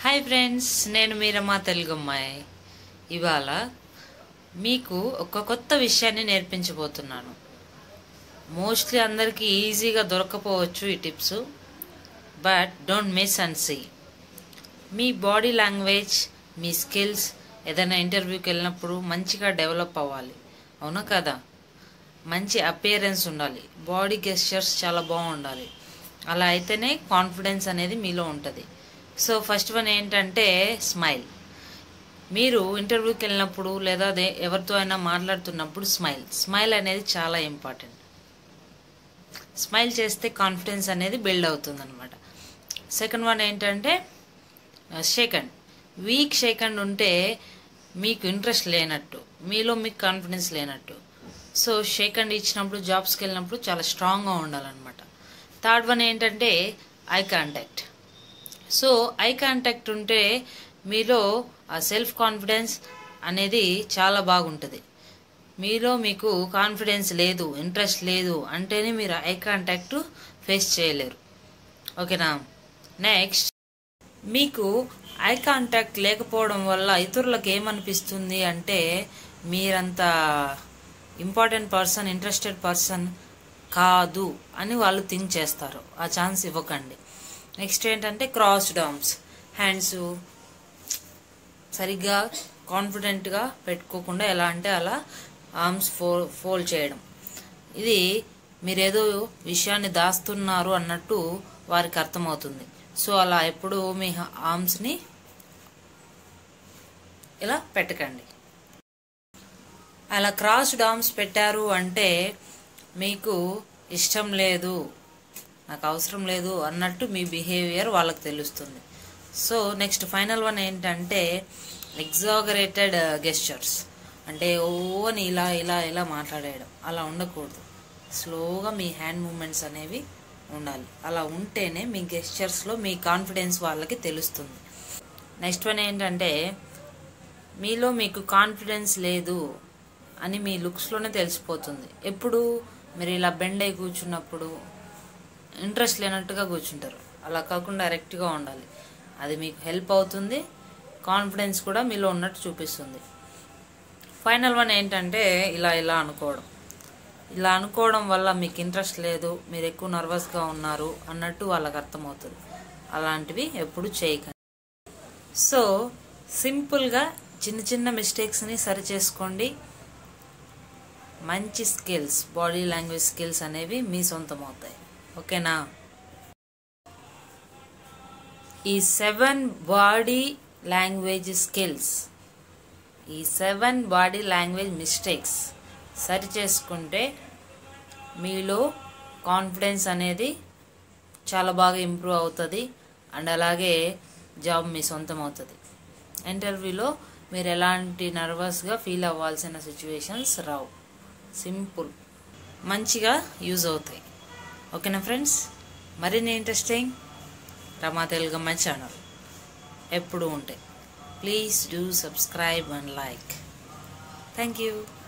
hi friends నేను మీరమ్మ తెలుగు అమ్మాయి ఇవాళ మీకు ఒక కొత్త విషయాన్ని నేర్పించబోతున్నాను మోస్ట్లీ అందరికీ ఈజీగా దొరకపోవచ్చు ఈ tips but don't miss and see మీ బాడీ లాంగ్వేజ్ మీ స్కిల్స్ ఏదైనా ఇంటర్వ్యూకి వెళ్ళినప్పుడు మంచిగా డెవలప్ అవ్వాలి అవునా కదా మంచి అపియరెన్స్ ఉండాలి బాడీ గెస్చర్స్ చాలా బాగుండాలి అలా అయితేనే కాన్ఫిడెన్స్ అనేది మీలో ఉంటుంది సో ఫస్ట్ వన్ ఏంటంటే స్మైల్ మీరు ఇంటర్వ్యూకి వెళ్ళినప్పుడు లేదా అదే ఎవరితో అయినా మాట్లాడుతున్నప్పుడు స్మైల్ స్మైల్ అనేది చాలా ఇంపార్టెంట్ స్మైల్ చేస్తే కాన్ఫిడెన్స్ అనేది బిల్డ్ అవుతుంది అనమాట సెకండ్ వన్ ఏంటంటే షేకండ్ వీక్ షేకండ్ ఉంటే మీకు ఇంట్రెస్ట్ లేనట్టు మీలో మీకు కాన్ఫిడెన్స్ లేనట్టు సో షేకండ్ ఇచ్చినప్పుడు జాబ్స్కి వెళ్ళినప్పుడు చాలా స్ట్రాంగ్గా ఉండాలన్నమాట థర్డ్ వన్ ఏంటంటే eye contact so eye contact ఉంటే మీలో ఆ సెల్ఫ్ కాన్ఫిడెన్స్ అనేది చాలా బాగుంటుంది మీలో మీకు కాన్ఫిడెన్స్ లేదు ఇంట్రెస్ట్ లేదు అంటేనే మీరు ఐ కాంటాక్ట్ ఫేస్ చేయలేరు ఓకేనా నెక్స్ట్ మీకు ఐ కాంటాక్ట్ లేకపోవడం వల్ల ఇతరులకు ఏమనిపిస్తుంది అంటే మీరంత ఇంపార్టెంట్ పర్సన్ ఇంట్రెస్టెడ్ పర్సన్ కాదు అని వాళ్ళు థింక్ చేస్తారు ఆ ఛాన్స్ ఇవ్వకండి నెక్స్ట్ ఏంటంటే క్రాస్ డౌన్స్ హ్యాండ్స్ సరిగ్గా కాన్ఫిడెంట్గా పెట్టుకోకుండా ఎలా అంటే అలా ఆర్మ్స్ ఫో ఫోల్డ్ చేయడం ఇది మీరేదో విషయాన్ని దాస్తున్నారు అన్నట్టు వారికి అర్థమవుతుంది సో అలా ఎప్పుడు మీ ఆర్మ్స్ని ఇలా పెట్టకండి అలా క్రాస్ డామ్స్ పెట్టారు అంటే మీకు ఇష్టం లేదు నాకు అవసరం లేదు అన్నట్టు మీ బిహేవియర్ వాళ్ళకి తెలుస్తుంది సో నెక్స్ట్ ఫైనల్ వన్ ఏంటంటే ఎగ్జాగరేటెడ్ గెస్చర్స్ అంటే ఓ అని ఇలా ఇలా ఇలా మాట్లాడేయడం అలా ఉండకూడదు స్లోగా మీ హ్యాండ్ మూమెంట్స్ అనేవి ఉండాలి అలా ఉంటేనే మీ గెస్చర్స్లో మీ కాన్ఫిడెన్స్ వాళ్ళకి తెలుస్తుంది నెక్స్ట్ వన్ ఏంటంటే మీలో మీకు కాన్ఫిడెన్స్ లేదు అని మీ లుక్స్లోనే తెలిసిపోతుంది ఎప్పుడు మీరు ఇలా బెండ్ అయి కూర్చున్నప్పుడు ఇంట్రెస్ట్ లేనట్టుగా కూర్చుంటారు అలా కాకుండా డైరెక్ట్గా ఉండాలి అది మీకు హెల్ప్ అవుతుంది కాన్ఫిడెన్స్ కూడా మీలో ఉన్నట్టు చూపిస్తుంది ఫైనల్ వన్ ఏంటంటే ఇలా ఇలా అనుకోవడం ఇలా అనుకోవడం వల్ల మీకు ఇంట్రెస్ట్ లేదు మీరు ఎక్కువ నర్వస్గా ఉన్నారు అన్నట్టు వాళ్ళకి అర్థమవుతుంది అలాంటివి ఎప్పుడు చేయకండి సో సింపుల్గా చిన్న చిన్న మిస్టేక్స్ని సరి చేసుకోండి మంచి స్కిల్స్ బాడీ లాంగ్వేజ్ స్కిల్స్ అనేవి మీ సొంతం అవుతాయి ఓకేనా ఈ సెవెన్ బాడీ లాంగ్వేజ్ స్కిల్స్ ఈ సెవెన్ బాడీ లాంగ్వేజ్ మిస్టేక్స్ సరి చేసుకుంటే మీలో కాన్ఫిడెన్స్ అనేది చాలా బాగా ఇంప్రూవ్ అవుతుంది అండ్ అలాగే జాబ్ మీ సొంతం అవుతుంది ఇంటర్వ్యూలో మీరు ఎలాంటి నర్వస్గా ఫీల్ అవ్వాల్సిన సిచ్యువేషన్స్ రావు సింపుల్ మంచిగా యూజ్ అవుతాయి ఓకేనా ఫ్రెండ్స్ మరిన్ని ఇంట్రెస్టింగ్ రమా తెలుగమ్మ ఛానల్ ఎప్పుడు ఉంటాయి please do subscribe and like thank you